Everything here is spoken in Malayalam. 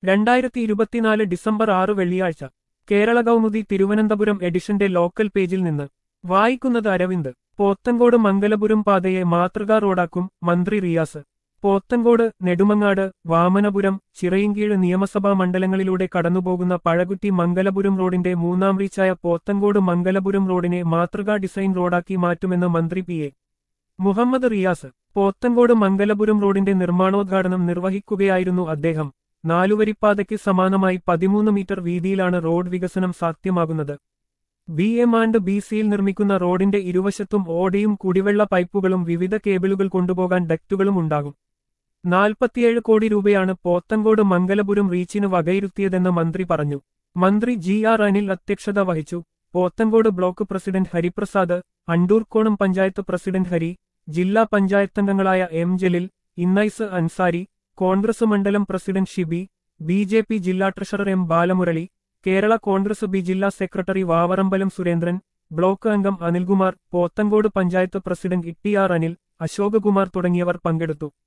രണ്ടായിരത്തി ഇരുപത്തിനാല് ഡിസംബർ ആറ് വെള്ളിയാഴ്ച കേരള കൗമുദി തിരുവനന്തപുരം എഡിഷന്റെ ലോക്കൽ പേജിൽ നിന്ന് വായിക്കുന്നത് അരവിന്ദ് പോത്തൻകോട് മംഗലപുരം പാതയെ മാതൃകാ റോഡാക്കും മന്ത്രി റിയാസ് പോത്തൻകോട് നെടുമങ്ങാട് വാമനപുരം ചിറയിൻകീഴ് നിയമസഭാ മണ്ഡലങ്ങളിലൂടെ കടന്നുപോകുന്ന പഴകുറ്റി മംഗലപുരം റോഡിന്റെ മൂന്നാം റീച്ചായ പോത്തൻകോട് മംഗലപുരം റോഡിനെ മാതൃകാ ഡിസൈൻ റോഡാക്കി മാറ്റുമെന്ന് മന്ത്രി പി എ മുഹമ്മദ് റിയാസ് പോത്തൻകോട് മംഗലപുരം റോഡിന്റെ നിർമ്മാണോദ്ഘാടനം നിർവഹിക്കുകയായിരുന്നു അദ്ദേഹം നാലുവരിപ്പാതയ്ക്ക് സമാനമായി പതിമൂന്ന് മീറ്റർ വീതിയിലാണ് റോഡ് വികസനം സാധ്യമാകുന്നത് ബി എം ആൻഡ് ബി സിയിൽ നിർമ്മിക്കുന്ന റോഡിന്റെ ഇരുവശത്തും ഓടയും കുടിവെള്ള പൈപ്പുകളും വിവിധ കേബിളുകൾ കൊണ്ടുപോകാൻ ഡക്റ്റുകളും ഉണ്ടാകും നാൽപ്പത്തിയേഴ് കോടി രൂപയാണ് പോത്തൻകോട് മംഗലപുരം റീച്ചിന് വകയിരുത്തിയതെന്ന് മന്ത്രി പറഞ്ഞു മന്ത്രി ജി ആർ അനിൽ അധ്യക്ഷത വഹിച്ചു Pothencode block president Hariprasad Andoorkonam panchayat president Hari ജില്ലാ പഞ്ചായത്തംഗങ്ങളായ എം ജലീൽ ഇന്നൈസ് അൻസാരി കോൺഗ്രസ് മണ്ഡലം president Shibi B J P ജില്ലാ treasurer M Balamurali Kerala Congress B ജില്ലാ സെക്രട്ടറി വാവറമ്പലം സുരേന്ദ്രൻ ബ്ലോക്ക് അംഗം Anilkumar Pothencode panchayat president E T R Anil Ashokakumar തുടങ്ങിയവർ പങ്കെടുത്തു